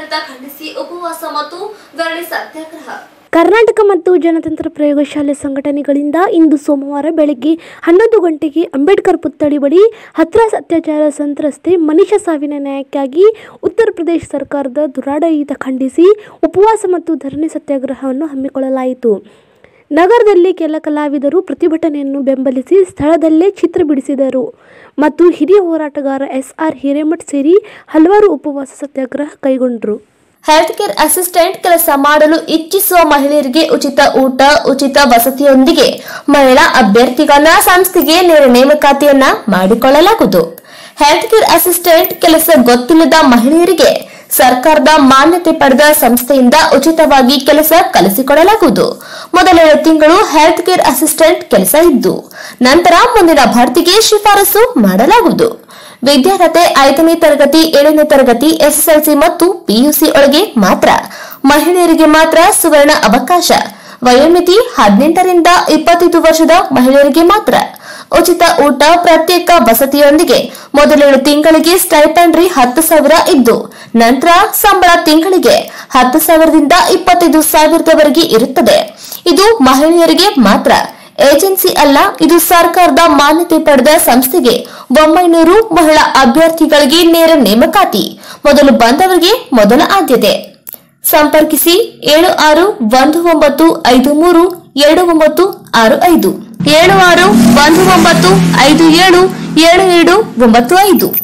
ಅತ್ಯಾಚಾರದ ಖಂಡಿಸಿ ಉಪವಾಸ ಮತ್ತು ಧರಣಿ ಸತ್ಯಾಗ್ರಹ ಕರ್ನಾಟಕ ಮತ್ತು ಜನತಂತ್ರ ಪ್ರಯೋಗಶಾಲೆ ಸಂಘಟನೆಗಳಿಂದ ಇಂದು ಸೋಮವಾರ ಬೆಳಗ್ಗೆ ಹನ್ನೊಂದು ಗಂಟೆಗೆ ಅಂಬೇಡ್ಕರ್ ಪುತ್ಥಳಿ ಬಳಿ ಹತ್ರಾಸ್ ಅತ್ಯಾಚಾರ ಸಂತ್ರಸ್ತೆ ಮನಿಷಾ ಸಾವಿನ ನ್ಯಾಯಕ್ಕಾಗಿ ಉತ್ತರ ಪ್ರದೇಶ ಸರ್ಕಾರದ ದುರಾಡಳಿತ ಖಂಡಿಸಿ ಉಪವಾಸ ಮತ್ತು ಧರಣಿ ಸತ್ಯಾಗ್ರಹವನ್ನು ಹಮ್ಮಿಕೊಳ್ಳಲಾಯಿತು ನಗರದಲ್ಲಿ ಕೆಲ ಕಲಾವಿದರು ಪ್ರತಿಭಟನೆಯನ್ನು ಬೆಂಬಲಿಸಿ ಸ್ಥಳದಲ್ಲೇ ಚಿತ್ರ ಬಿಡಿಸಿದರು ಮತ್ತು ಹಿರಿಯ ಹೋರಾಟಗಾರ ಎಸ್ ಆರ್ ಹಿರೇಮಠ್ ಸೇರಿ ಹಲವಾರು ಉಪವಾಸ ಸತ್ಯಾಗ್ರಹ ಕೈಗೊಂಡರು ಹೆಲ್ತ್ ಕೇರ್ ಅಸಿಸ್ಟೆಂಟ್ ಕೆಲಸ ಮಾಡಲು ಇಚ್ಛಿಸುವ ಮಹಿಳೆಯರಿಗೆ ಉಚಿತ ಊಟ ಉಚಿತ ವಸತಿಯೊಂದಿಗೆ ಮಹಿಳಾ ಅಭ್ಯರ್ಥಿಗಳನ್ನ ಸಂಸ್ಥೆಗೆ ನೇರ ನೇಮಕಾತಿಯನ್ನ ಮಾಡಿಕೊಳ್ಳಲಾಗುವುದು ಹೆಲ್ತ್ ಕೇರ್ ಅಸಿಸ್ಟೆಂಟ್ ಕೆಲಸ ಗೊತ್ತಿಲ್ಲದ ಮಹಿಳೆಯರಿಗೆ ಸರ್ಕಾರದ ಮಾನ್ಯತೆ ಪಡೆದ ಸಂಸ್ಥೆಯಿಂದ ಉಚಿತವಾಗಿ ಕೆಲಸ ಕಲಿಸಿಕೊಡಲಾಗುವುದು ಮೊದಲೆರಡು ತಿಂಗಳು ಹೆಲ್ತ್ ಕೇರ್ ಅಸಿಸ್ಟೆಂಟ್ ಕೆಲಸ ಇದ್ದು ನಂತರ ಮುಂದಿನ ಭರ್ತಿಗೆ ಶಿಫಾರಸು ಮಾಡಲಾಗುವುದು ವಿದ್ಯಾರ್ಹತೆ ಐದನೇ ತರಗತಿ ಏಳನೇ ತರಗತಿ ಎಸ್ಎಸ್ಎಲ್ಸಿ ಮತ್ತು ಪಿಯುಸಿ ಒಳಗೆ ಮಾತ್ರ ಮಹಿಳೆಯರಿಗೆ ಮಾತ್ರ ಸುವರ್ಣ ಅವಕಾಶ ವಯೋಮಿತಿ ಹದಿನೆಂಟರಿಂದ ಇಪ್ಪತ್ತೈದು ವರ್ಷದ ಮಹಿಳೆಯರಿಗೆ ಮಾತ್ರ ಉಚಿತ ಊಟ ಪ್ರತ್ಯೇಕ ವಸತಿಯೊಂದಿಗೆ ಮೊದಲೇಳು ತಿಂಗಳಿಗೆ ಸ್ಟೈಪಂಡ್ರಿ ಹತ್ತು ಸಾವಿರ ಇದ್ದು ನಂತರ ಸಂಬಳ ತಿಂಗಳಿಗೆ ಹತ್ತು ಸಾವಿರದಿಂದ ಇಪ್ಪತ್ತೈದು ಸಾವಿರದವರೆಗೆ ಇರುತ್ತದೆ ಇದು ಮಹಿಳೆಯರಿಗೆ ಮಾತ್ರ ಏಜೆನ್ಸಿ ಅಲ್ಲ ಇದು ಸರ್ಕಾರದ ಮಾನ್ಯತೆ ಪಡೆದ ಸಂಸ್ಥೆಗೆ ಒಂಬೈನೂರು ಮಹಿಳಾ ಅಭ್ಯರ್ಥಿಗಳಿಗೆ ನೇರ ನೇಮಕಾತಿ ಮೊದಲು ಬಂದವರಿಗೆ ಮೊದಲ ಆದ್ಯತೆ ಸಂಪರ್ಕಿಸಿ ಏಳು ಆರು ಒಂದು ಒಂಬತ್ತು ಐದು ಮೂರು ಎರಡು ಒಂಬತ್ತು ಆರು ಐದು ಏಳು ಆರು ಒಂದು ಒಂಬತ್ತು ಐದು ಏಳು ಏಳು ಏಳು ಒಂಬತ್ತು ಐದು